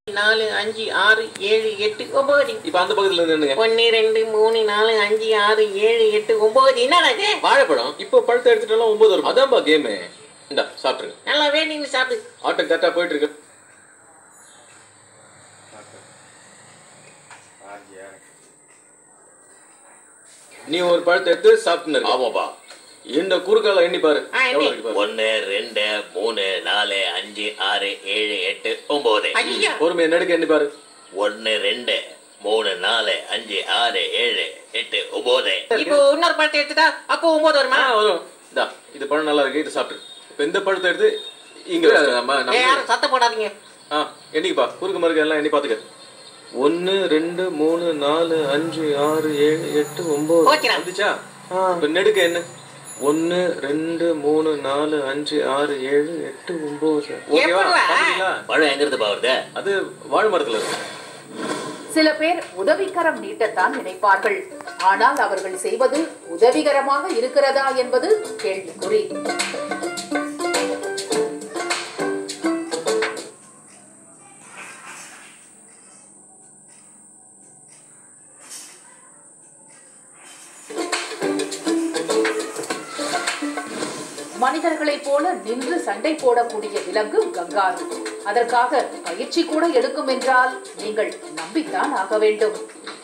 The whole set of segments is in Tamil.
நாலு அஞ்சு ஆறு ஏழு எட்டு ஒன்பது இப்ப அந்த பக்கத்துல இருந்து நின்னுங்க ஒன்னு ரெண்டு மூணு நாலு அஞ்சு ஆறு ஏழு எட்டு ஒன்பது என்னடா இது வாழைப்பழம் இப்போ பழத்தை எடுத்துட்டாலும் ஒன்பது வரும் அதான்பா கேமு இந்தா சாப்பிட்டுருங்க நல்லா வேண்டிங்க சாப்பிடு ஆட்டம் கரெக்டா போயிட்டு இருக்கு நீ ஒரு பழத்தை எடுத்து சாப்பிட்டு ஆமாப்பா இந்த குறுக்கால எண்ணி பாரு ஆ, எண்ணி. எவ்வளவு இருக்கு பாரு. ஒன்னு ரெண்டு மூணு நாலு அஞ்சு ஆறு ஏழு எட்டு ஒன்பது ஐயா பொறுமையை நடுக்க எண்ணி பாரு ஒன்னு ரெண்டு மூணு நாலு அஞ்சு ஆறு ஏழு எட்டு ஒன்பது இப்போ இன்னொரு பழத்தை எடுத்துட்டா அப்போ ஒன்பது வருமா ஆ வரும் இந்தா இது பழம் நல்லா இருக்கு இது சாப்பிட்டு இப்ப இந்த பழத்தை எடுத்து இங்க வச்சு நம்ம ஏய், நம்ம யாரும் சத்தம் போடாதீங்க ஆ எண்ணிக்கப்பா குறுக்கு மறுக்கு எல்லாம் எண்ணி பாத்துக்க ஒன்னு ரெண்டு மூணு நாலு அஞ்சு ஆறு ஏழு எட்டு ஒன்பது ஓகேடா. வந்துச்சா இப்ப நெடுக்க என்ன ஒன்னு ரெண்டு மூணு நாலு அஞ்சு ஆறு ஏழு எட்டு ஒன்பது ஓகேவா எப்படிடா? பாத்தீங்களா? பழம் எங்க இருந்து வருது அது வாழை மரத்துல இருக்கு சில பேர் உதவிக்கரம் நீட்டத்தான் நினைப்பார்கள் ஆனால் அவர்கள் செய்வது உதவிகரமாக இருக்கிறதா என்பது கேள்விக்குறி மனிதர்களைப் போல நின்று சண்டை போடக்கூடிய விலங்கு கங்காரு அதற்காக பயிற்சி கூட எடுக்கும் என்றால் நீங்கள் நம்பித்தான் ஆக வேண்டும்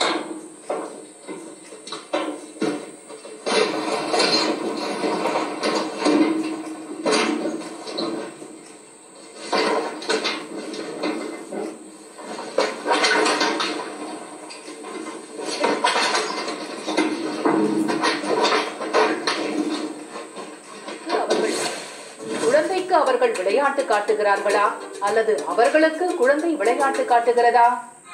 அவர்கள் குழந்தைக்கு அவர்கள் விளையாட்டு காட்டுகிறார்களா அல்லது அவர்களுக்கு குழந்தை விளையாட்டு காட்டுகிறதா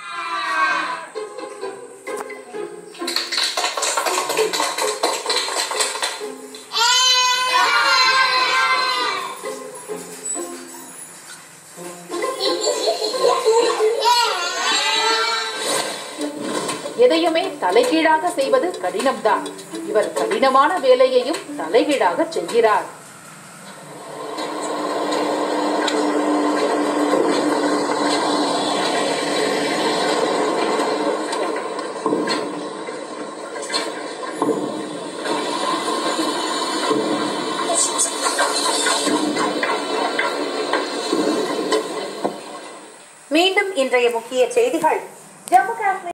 எதையுமே தலைகீழாக செய்வது கடினம்தான் இவர் கடினமான வேலையையும் தலைகீழாக செய்கிறார் மீண்டும் இன்றைய முக்கிய செய்திகள் ஜம்மு காஷ்மீர்